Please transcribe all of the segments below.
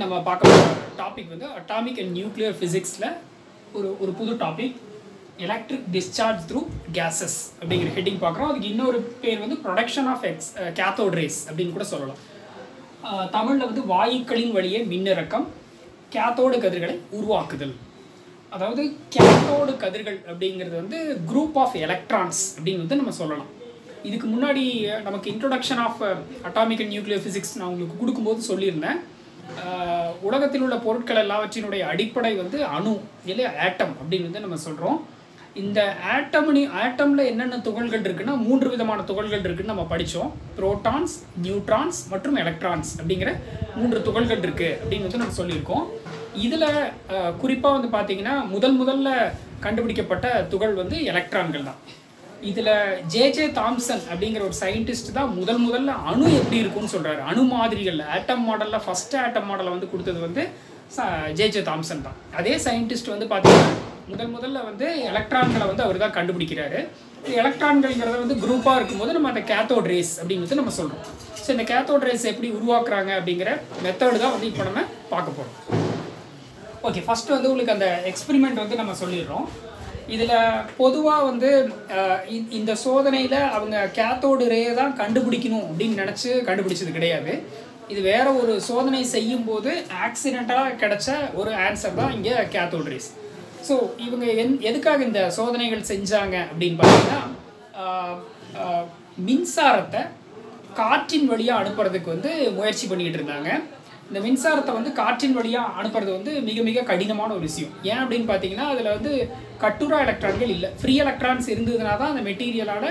நம்ம பார்க்க போகிற டாபிக் வந்து அட்டாமிக் அண்ட் நியூக்ளியர் ஃபிசிக்ஸில் ஒரு ஒரு புது topic electric discharge through gases அப்படிங்கிற ஹெட்டிங் பார்க்குறோம் அதுக்கு இன்னொரு பேர் வந்து production of X cathode rays அப்படின்னு கூட சொல்லலாம் தமிழில் வந்து வாயுக்களின் வழியே மின்னிறக்கம் கேத்தோடு கதிர்களை உருவாக்குதல் அதாவது கேத்தோடு கதிர்கள் அப்படிங்கிறது வந்து குரூப் ஆஃப் எலக்ட்ரான்ஸ் அப்படின்னு வந்து நம்ம சொல்லலாம் இதுக்கு முன்னாடி நமக்கு introduction of atomic and nuclear physics நான் உங்களுக்கு கொடுக்கும்போது சொல்லியிருந்தேன் அஹ், உலகத்தில் உள்ள பொருட்கள் எல்லாவற்றினுடைய அடிப்படை வந்து அணு இல்லையா ஆட்டம் அப்படின்னு வந்து நம்ம சொல்கிறோம் இந்த ஆட்டம்னி ஆட்டமில் என்னென்ன துகள்கள் இருக்குன்னா மூன்று விதமான துகள்கள் இருக்குன்னு நம்ம படித்தோம் புரோட்டான்ஸ் நியூட்ரான்ஸ் மற்றும் எலக்ட்ரான்ஸ் அப்படிங்கிற மூன்று துகள்கள் இருக்குது அப்படின்னு வந்து நம்ம சொல்லியிருக்கோம் இதில் குறிப்பாக வந்து பார்த்தீங்கன்னா முதல் முதல்ல கண்டுபிடிக்கப்பட்ட துகள் வந்து எலக்ட்ரான்கள் தான் இதில் ஜேஜே தாம்சன் அப்படிங்கிற ஒரு சயின்டிஸ்ட் தான் முதல் முதல்ல அணு எப்படி இருக்கும்னு சொல்கிறாரு அணு மாதிரிகள் ஆட்டம் மாடலில் ஃபஸ்ட்டு ஆட்டம் மாடலை வந்து கொடுத்தது வந்து ஜேஜே தாம்சன் தான் அதே சயின்டிஸ்ட் வந்து பார்த்தீங்கன்னா முதல் முதல்ல வந்து எலக்ட்ரான்களை வந்து அவர் தான் கண்டுபிடிக்கிறாரு எலக்ட்ரான்கள்ங்கிறத வந்து குரூப்பாக இருக்கும்போது நம்ம அந்த கேத்தோட் ரேஸ் அப்படிங்கிறது நம்ம சொல்கிறோம் ஸோ இந்த கேத்தோட் ரேஸ் எப்படி உருவாக்குறாங்க அப்படிங்கிற மெத்தடு தான் வந்து இப்போ நம்ம பார்க்க போகிறோம் ஓகே ஃபர்ஸ்ட் வந்து உங்களுக்கு அந்த எக்ஸ்பெரிமெண்ட் வந்து நம்ம சொல்லிடுறோம் இதில் பொதுவாக வந்து அஹ், இ- இந்த சோதனையில் அவங்க கேத்தோடு ரே தான் கண்டுபிடிக்கணும் அப்படின்னு நினச்சி கண்டுபிடிச்சது கிடையாது இது வேற ஒரு சோதனை செய்யும்போது ஆக்சிடெண்ட்டாக கிடைச்ச ஒரு ஆன்சர் தான் இங்கே கேத்தோடு ரேஸ் ஸோ இவங்க எந் எதுக்காக இந்த சோதனைகள் செஞ்சாங்க அப்படின்னு பார்த்தீங்கன்னா அஹ், அஹ், மின்சாரத்தை காற்றின் வழியாக அனுப்புறதுக்கு வந்து முயற்சி பண்ணிக்கிட்டு இருந்தாங்க இந்த மின்சாரத்தை வந்து காற்றின் வழியாக அனுப்புறது வந்து மிக மிக கடினமான ஒரு விஷயம் ஏன் அப்படின்னு பார்த்தீங்கன்னா அதில் வந்து கட்டுரா எலக்ட்ரான்கள் இல்லை ஃப்ரீ எலக்ட்ரான்ஸ் இருந்ததுனா தான் அந்த மெட்டீரியலால்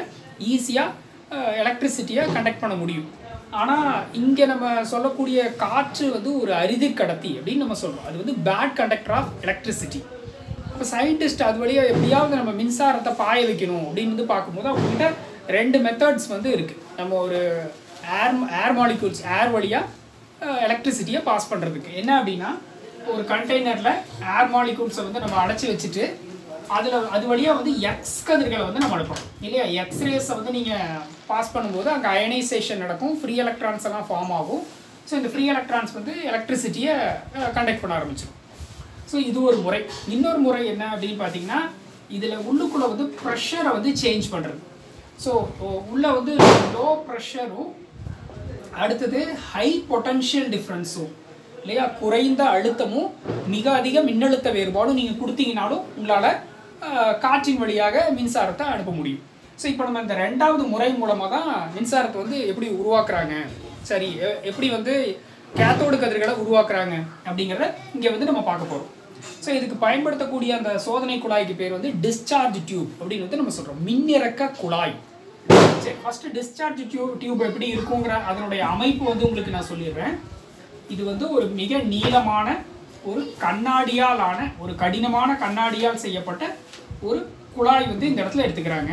ஈஸியாக எலக்ட்ரிசிட்டியை கண்டக்ட் பண்ண முடியும் ஆனால் இங்கே நம்ம சொல்லக்கூடிய காற்று வந்து ஒரு அரிதிர் கடத்தி அப்படின்னு நம்ம சொல்கிறோம் அது வந்து பேட் கண்டக்டர் ஆஃப் எலக்ட்ரிசிட்டி இப்போ சயின்டிஸ்ட் அது வழியாக எப்படியாவது நம்ம மின்சாரத்தை பாய வைக்கணும் அப்படின்னு வந்து பார்க்கும்போது அவங்ககிட்ட ரெண்டு மெத்தட்ஸ் வந்து இருக்குது நம்ம ஒரு ஏர் ஏர் மாலிகூல்ஸ் ஏர் வழியாக எலக்ட்ரிசிட்டியை பாஸ் பண்ணுறதுக்கு என்ன அப்படின்னா ஒரு கண்டெய்னரில் ஏர் மாலிகூல்ஸை வந்து நம்ம அடைச்சி வச்சுட்டு அதில் அது வழியாக வந்து எக்ஸ் கதிர்களை வந்து நம்ம அனுப்புறோம் இல்லையா எக்ஸ்ரேஸை வந்து நீங்கள் பாஸ் பண்ணும்போது அங்கே அயனைசேஷன் நடக்கும் ஃப்ரீ எலக்ட்ரான்ஸ் எல்லாம் ஃபார்ம் ஆகும் ஸோ இந்த ஃப்ரீ எலக்ட்ரான்ஸ் வந்து எலக்ட்ரிசிட்டியை கண்டக்ட் பண்ண ஆரம்பிச்சிடும் ஸோ இது ஒரு முறை இன்னொரு முறை என்ன அப்படின்னு பார்த்தீங்கன்னா இதில் உள்ளுக்குள்ளே வந்து ப்ரெஷரை வந்து சேஞ்ச் பண்ணுறது ஸோ உள்ளே வந்து லோ ப்ரெஷரும் அடுத்தது ஹை பொட்டன்ஷியல் டிஃப்ரென்ஸும் இல்லையா குறைந்த அழுத்தமும் மிக அதிக மின்னழுத்த வேறுபாடும் நீங்கள் கொடுத்தீங்கனாலும் உங்களால் காற்றின் வழியாக மின்சாரத்தை அனுப்ப முடியும் ஸோ இப்போ நம்ம இந்த ரெண்டாவது முறை மூலமாக தான் மின்சாரத்தை வந்து எப்படி உருவாக்குறாங்க சரி எ- எப்படி வந்து கேத்தோடு கதிர்களை உருவாக்குறாங்க அப்படிங்கிறத இங்கே வந்து நம்ம பார்க்க போகிறோம் ஸோ இதுக்கு பயன்படுத்தக்கூடிய அந்த சோதனை குழாய்க்கு பேர் வந்து டிஸ்சார்ஜ் டியூப் அப்படின்னு வந்து நம்ம சொல்கிறோம் மின்னிறக்க குழாய் சரி ஃபர்ஸ்ட் டிஸ்சார்ஜ் டியூப் டியூப் எப்படி இருக்குங்கிற அதனுடைய அமைப்பு வந்து உங்களுக்கு நான் சொல்லிடுறேன் இது வந்து ஒரு மிக நீளமான ஒரு கண்ணாடியால் ஆன ஒரு கடினமான கண்ணாடியால் செய்யப்பட்ட ஒரு குழாய் வந்து இந்த இடத்துல எடுத்துக்கிறாங்க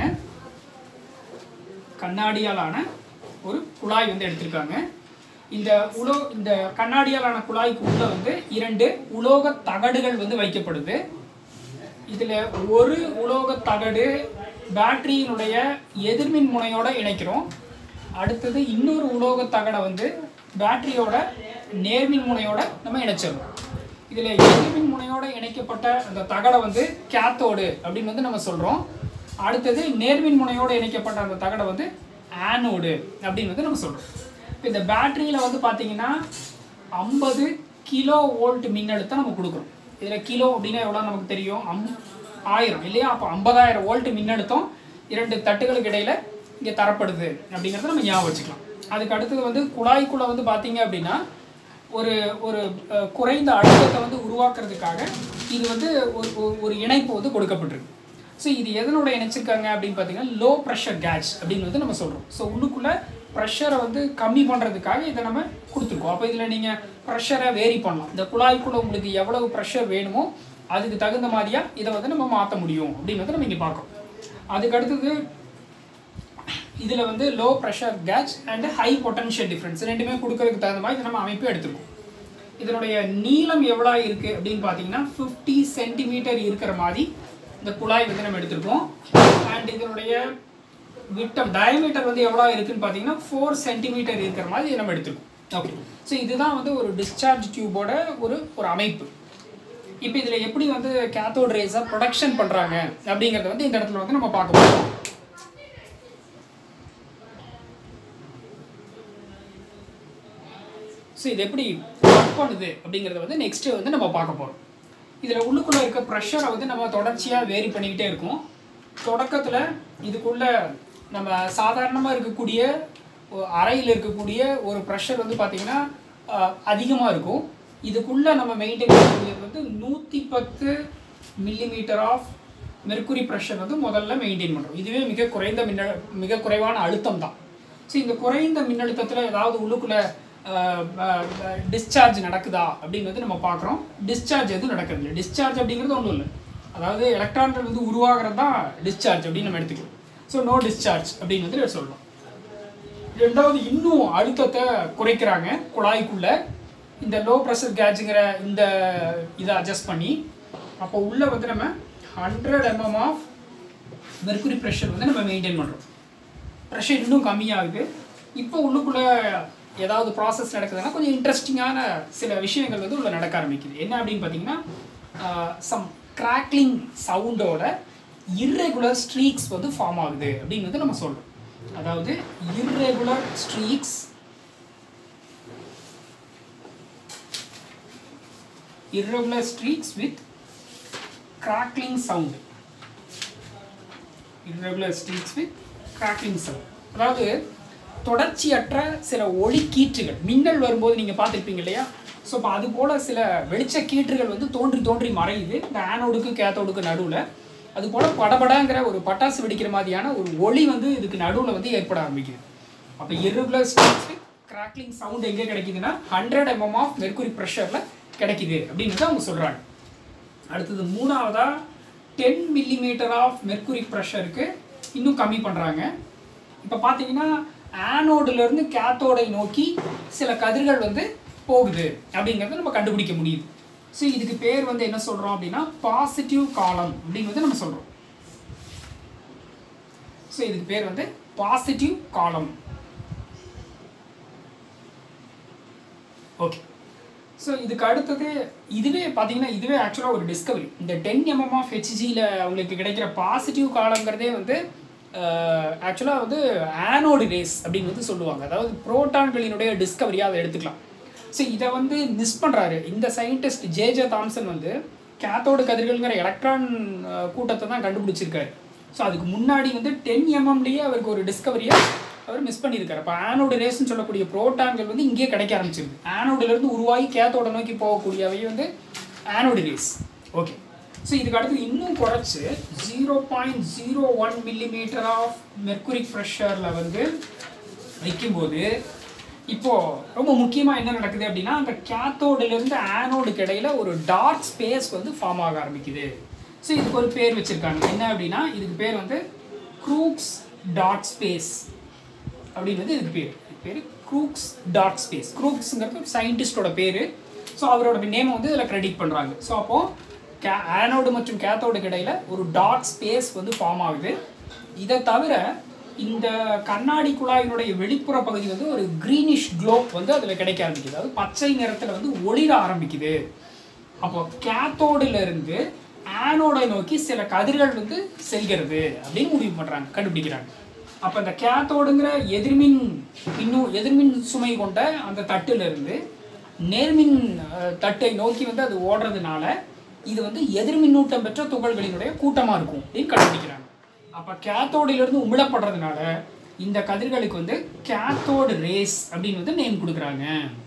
கண்ணாடியாலான ஒரு குழாய் வந்து எடுத்திருக்காங்க இந்த உலோ இந்த கண்ணாடியாலான குழாய்க்கு உள்ள வந்து இரண்டு உலோக தகடுகள் வந்து வைக்கப்படுது இதில் ஒரு உலோக தகடு பேட்டரியினுடைய எதிர்மின் முனையோட இணைக்கிறோம் அடுத்தது இன்னொரு உலோக தகடை வந்து பேட்டரியோட நேர்மின் முனையோட நம்ம இணைச்சிடணும் இதில் எதிர்மின் முனையோட இணைக்கப்பட்ட அந்த தகடை வந்து கேத்தோடு அப்படின்னு வந்து நம்ம சொல்கிறோம் அடுத்தது நேர்மின் முனையோட இணைக்கப்பட்ட அந்த தகடை வந்து ஆனோடு அப்படின்னு வந்து நம்ம சொல்கிறோம் இப்போ இந்த பேட்டரியில் வந்து பார்த்தீங்கன்னா ஐம்பது கிலோ வோல்ட் மின்னழுத்தம் நம்ம கொடுக்குறோம் இதில் கிலோ அப்படின்னா எவ்வளோ நமக்கு தெரியும் அம் ஆயிரம் இல்லையா அப்போ ஐம்பதாயிரம் வோல்ட் மின்னழுத்தம் இரண்டு தட்டுகளுக்கு இடையில இங்கே தரப்படுது அப்படிங்கிறத நம்ம ஞாபகம் வச்சுக்கலாம் அதுக்கு அடுத்தது வந்து குழாய்க்குள்ளே வந்து பார்த்தீங்க அப்படின்னா ஒரு ஒரு அஹ், குறைந்த அழுத்தத்தை வந்து உருவாக்குறதுக்காக இது வந்து ஒரு ஒரு- ஒரு இணைப்பு வந்து கொடுக்கப்பட்டிருக்கு ஸோ இது எதனோட இணைச்சிருக்காங்க அப்படின்னு பார்த்தீங்கன்னா லோ ப்ரெஷர் கேஸ் அப்படின்னு வந்து நம்ம சொல்கிறோம் ஸோ உள்ளுக்குள்ளே ப்ரெஷரை வந்து கம்மி பண்ணுறதுக்காக இதை நம்ம கொடுத்துருக்கோம் அப்போ இதில் நீங்கள் ப்ரெஷரை வேரி பண்ணலாம் இந்த குழாய்க்குள்ளே உங்களுக்கு எவ்வளவு ப்ரெஷர் வேணுமோ அதுக்கு தகுந்த மாதிரியா இதை வந்து நம்ம மாற்ற முடியும் அப்படின்னு வந்து நம்ம இங்கே பார்க்கோம் அதுக்கு அடுத்தது இதில் வந்து low pressure gas and high potential difference ரெண்டுமே கொடுக்கறதுக்கு தகுந்த மாதிரி இதை நம்ம அமைப்பு எடுத்திருக்கோம் இதனுடைய நீளம் எவ்வளோ இருக்குது அப்படின்னு பார்த்தீங்கன்னா ஃபிஃப்டி சென்டிமீட்டர் இருக்கிற மாதிரி இந்த குழாய் வந்து நம்ம எடுத்திருக்கோம் அண்ட் இதனுடைய விட்டம் டயமீட்டர் வந்து எவ்வளோ இருக்குன்னு பார்த்தீங்கன்னா ஃபோர் சென்டிமீட்டர் இருக்கிற மாதிரி நம்ம எடுத்திருக்கோம் ஓகே ஸோ இதுதான் வந்து ஒரு டிஸ்சார்ஜ் டியூபோட ஒரு ஒரு அமைப்பு இப்போ இதில் எப்படி வந்து கேத்தோட் ரேஸை ப்ரொடக்ஷன் பண்ணுறாங்க அப்படிங்கிறத வந்து இந்த இடத்துல வந்து நம்ம பார்க்க போகிறோம் ஸோ இது எப்படி ஒர்க் பண்ணுது அப்படிங்கிறத வந்து நெக்ஸ்ட்டு வந்து நம்ம பார்க்க போகிறோம் இதில் உள்ளுக்குள்ளே இருக்க ப்ரெஷரை வந்து நம்ம தொடர்ச்சியாக வேரி பண்ணிக்கிட்டே இருக்கோம் தொடக்கத்தில் இதுக்குள்ள நம்ம சாதாரணமாக இருக்கக்கூடிய ஒ- அறையில் இருக்கக்கூடிய ஒரு ப்ரெஷர் வந்து பார்த்திங்கன்னா அதிகமாக இருக்கும் இதுக்குள்ளே நம்ம மெயின்டைன் பண்ணக்கூடியது வந்து நூற்றி பத்து மில்லிமீட்டர் ஆஃப் மெர்க்குரி ப்ரெஷர் வந்து முதல்ல மெயின்டைன் பண்ணுறோம் இதுவே மிக குறைந்த மின்ன மிக குறைவான அழுத்தம் தான் ஸோ இந்த குறைந்த மின்னழுத்தத்தில் ஏதாவது உள்ளுக்குள்ளே டிஸ்சார்ஜ் நடக்குதா அப்படின்னு வந்து நம்ம பார்க்குறோம் டிஸ்சார்ஜ் எதுவும் நடக்கிறது இல்லை டிஸ்சார்ஜ் அப்படிங்கிறது ஒன்றும் இல்லை அதாவது எலக்ட்ரான்கள் வந்து உருவாகிறது தான் டிஸ்சார்ஜ் அப்படின்னு நம்ம எடுத்துக்கலாம் ஸோ நோ டிஸ்சார்ஜ் அப்படின்னு வந்து சொல்கிறோம் ரெண்டாவது இன்னும் அழுத்தத்தை குறைக்கிறாங்க குழாய்க்குள்ள இந்த லோ ப்ரெஷர் கேஜுங்கிற இந்த இதை அட்ஜஸ்ட் பண்ணி அப்போ உள்ள வந்து நம்ம hundred mm of mercury pressure வந்து நம்ம மெயின்டைன் பண்ணுறோம் ப்ரெஷர் இன்னும் கம்மியாகுது இப்போ உள்ளுக்குள்ளே ஏதாவது ப்ராசஸ் நடக்குதுன்னா கொஞ்சம் இன்ட்ரெஸ்டிங்கான சில விஷயங்கள் வந்து உள்ள நடக்க ஆரம்பிக்குது என்ன அப்படின்னு பார்த்தீங்கன்னா சம் கிராக்லிங் சவுண்டோட இர்ரெகுலர் ஸ்ட்ரீக்ஸ் வந்து ஃபார்ம் ஆகுது அப்படின்னு வந்து நம்ம சொல்கிறோம் அதாவது irregular streaks irregular streaks with crackling sound irregular streaks with crackling sound அதாவது தொடர்ச்சியற்ற சில ஒளி கீற்றுகள் மின்னல் வரும்போது நீங்கள் பார்த்துருப்பீங்க இல்லையா ஸோ இப்போ அது போல் சில வெளிச்ச கீற்றுகள் வந்து தோன்றி தோன்றி மறையுது இந்த ஆனோடுக்கு கேத்தோடுக்கு நடுவில் அது போல் படபடாங்கிற ஒரு பட்டாசு வெடிக்கிற மாதிரியான ஒரு ஒளி வந்து இதுக்கு நடுவில் வந்து ஏற்பட ஆரம்பிக்குது அப்போ irregular streaks with crackling sound எங்கே கிடைக்குதுன்னா ஹண்ட்ரட் எம்எம் ஆஃப் மெர்க்குரி ப்ரெஷரில் கிடைக்குது அப்படின்னு வந்து அவங்க சொல்கிறாங்க அடுத்தது மூணாவதா டென் மில்லிமீட்டர் ஆஃப் மெர்க்குரி ப்ரெஷருக்கு இன்னும் கம்மி பண்ணுறாங்க இப்போ பார்த்தீங்கன்னா ஆனோடுலேருந்து கேத்தோடை நோக்கி சில கதிர்கள் வந்து போகுது அப்படிங்கிறத நம்ம கண்டுபிடிக்க முடியுது ஸோ இதுக்கு பேர் வந்து என்ன சொல்கிறோம் அப்படின்னா பாசிட்டிவ் காலம் அப்படின்னு வந்து நம்ம சொல்கிறோம் ஸோ இதுக்கு பேர் வந்து பாசிட்டிவ் காலம் ஓகே ஸோ இதுக்கு அடுத்தது இதுவே பார்த்தீங்கன்னா இதுவே ஆக்சுவலாக ஒரு டிஸ்கவரி இந்த டென் எம்எம் ஆஃப் ஹெச்ஜியில் அவங்களுக்கு கிடைக்கிற பாசிட்டிவ் காலங்கிறதே வந்து ஆக்சுவலாக வந்து ஆனோடு ரேஸ் அப்படின்னு வந்து சொல்லுவாங்க அதாவது புரோட்டான்களினுடைய டிஸ்கவரியாக அதை எடுத்துக்கலாம் ஸோ இதை வந்து மிஸ் பண்ணுறாரு இந்த சயின்டிஸ்ட் ஜே ஜே தாம்சன் வந்து கேத்தோடு கதிர்கள்ங்கிற எலக்ட்ரான் கூட்டத்தை தான் கண்டுபிடிச்சிருக்காரு ஸோ அதுக்கு முன்னாடி வந்து டென் எம்எம்லேயே அவருக்கு ஒரு டிஸ்கவரியை அவர் மிஸ் பண்ணியிருக்காரு அப்போ ஆனோடு ரேஸ்னு சொல்லக்கூடிய புரோட்டான்கள் வந்து இங்கேயே கிடைக்க ஆரம்பிச்சிருது ஆனோடிலிருந்து உருவாகி கேத்தோட நோக்கி போகக்கூடியவை வந்து ஆனோடு ரேஸ் ஓகே ஸோ இதுக்கு அடுத்து இன்னும் குறைச்சு zero point zero one millimetre of மெர்க்குரிக் ப்ரெஷரில் வந்து வைக்கும்போது இப்போ ரொம்ப முக்கியமாக என்ன நடக்குது அப்படின்னா அந்த கேத்தோடுலேருந்து ஆனோடுக்கு இடையில ஒரு டார்க் ஸ்பேஸ் வந்து ஃபார்ம் ஆக ஆரம்பிக்குது ஸோ இதுக்கு ஒரு பேர் வச்சுருக்காங்க என்ன அப்படின்னா இதுக்கு பேர் வந்து க்ரூக்ஸ் டார்க் ஸ்பேஸ் அப்படின்னு வந்து இதுக்கு பேர் இதுக்கு பேர் க்ரூக்ஸ் டார்க் ஸ்பேஸ் க்ரூக்ஸுங்கிறது ஒரு சயின்டிஸ்டோட பேர் ஸோ அவரோட நேமை வந்து இதில் கிரெடிட் பண்ணுறாங்க ஸோ அப்போது கே ஆனோடு மற்றும் கேத்தோடுக்கு இடையில ஒரு டார்க் ஸ்பேஸ் வந்து ஃபார்ம் ஆகுது இதை தவிர இந்த கண்ணாடி குழாயினுடைய வெளிப்புற பகுதி வந்து ஒரு க்ரீனிஷ் க்ளோ வந்து அதில் கிடைக்க ஆரம்பிக்குது அதாவது பச்சை நிறத்தில் வந்து ஒளிர ஆரம்பிக்குது அப்போ கேத்தோடுல இருந்து ஆனோடை நோக்கி சில கதிர்கள் வந்து செல்கிறது அப்படின்னு முடிவு பண்ணுறாங்க கண்டுபிடிக்கிறாங்க அப்போ இந்த கேத்தோடுங்கிற எதிர்மின் இன்னும் எதிர்மின் சுமை கொண்ட அந்த தட்டுல இருந்து நேர்மின் அஹ், தட்டை நோக்கி வந்து அது ஓடுறதுனால இது வந்து எதிர்மின்னூட்டம் பெற்ற துகள்களினுடைய கூட்டமாக இருக்கும் அப்படின்னு கண்டுபிடிக்கிறாங்க அப்போ கேத்தோடிலிருந்து உமிழப்படுறதுனால இந்த கதிர்களுக்கு வந்து கேத்தோடு ரேஸ் அப்படின்னு வந்து நேம் கொடுக்குறாங்க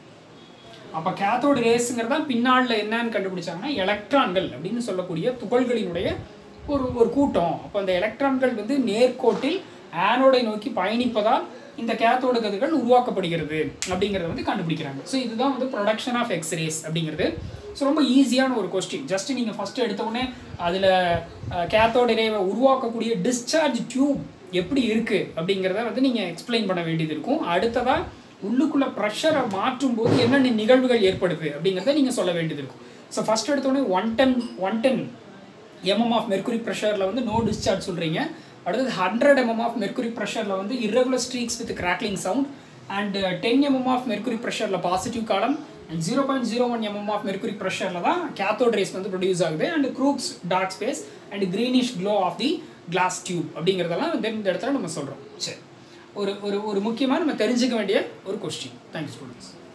அப்போ கேத்தோடு ரேஸுங்கிறதா பின்னாளில் என்னன்னு கண்டுபிடிச்சாங்கன்னா எலக்ட்ரான்கள் அப்படின்னு சொல்லக்கூடிய துகள்களினுடைய ஒரு ஒரு கூட்டம் அப்போ அந்த எலக்ட்ரான்கள் வந்து நேர்கோட்டில் ஆனோடை நோக்கி பயணிப்பதால் இந்த கேத்தோடு கதிர்கள் உருவாக்கப்படுகிறது அப்படிங்கிறத வந்து கண்டுபிடிக்கிறாங்க ஸோ இதுதான் வந்து ப்ரொடக்ஷன் ஆஃப் எக்ஸ்ரேஸ் அப்படிங்கிறது ஸோ ரொம்ப ஈஸியான ஒரு கொஸ்டின் ஜஸ்ட் நீங்கள் ஃபஸ்ட்டு எடுத்த உடனே அதில் கேத்தோட ரேவை உருவாக்கக்கூடிய டிஸ்சார்ஜ் டியூப் எப்படி இருக்குது அப்படிங்கிறத வந்து நீங்கள் எக்ஸ்பிளைன் பண்ண வேண்டியது இருக்கும் அடுத்ததாக உள்ளுக்குள்ள ப்ரெஷரை மாற்றும் போது என்னென்ன நிகழ்வுகள் ஏற்படுது அப்படிங்கிறத நீங்கள் சொல்ல வேண்டியது இருக்கும் ஸோ ஃபஸ்ட் எடுத்தோடனே one ten one ten mm of mercury ப்ரெஷரில் வந்து நோ டிஸ்சார்ஜ் சொல்கிறீங்க அடுத்தது ஹண்ட்ரட் எம்எம் ஆஃப் மெர்க்குரி ப்ரெஷரில் வந்து irregular streaks with crackling sound and ten mm of mercury ப்ரெஷரில் positive column and zero point zero one mm of mercury ப்ரெஷரில் தான் cathode rays வந்து ப்ரொடியூஸ் ஆகுது and Crookes dark space and greenish glow of the glass tube அப்படிங்கிறதெல்லாம் வந்து இந்த இடத்துல நம்ம சொல்கிறோம் சரி ஒரு ஒரு ஒரு முக்கியமாக நம்ம தெரிஞ்சுக்க வேண்டிய ஒரு கொஸ்டின் தேங்க்யூ ஸ்டூடெண்ட்ஸ்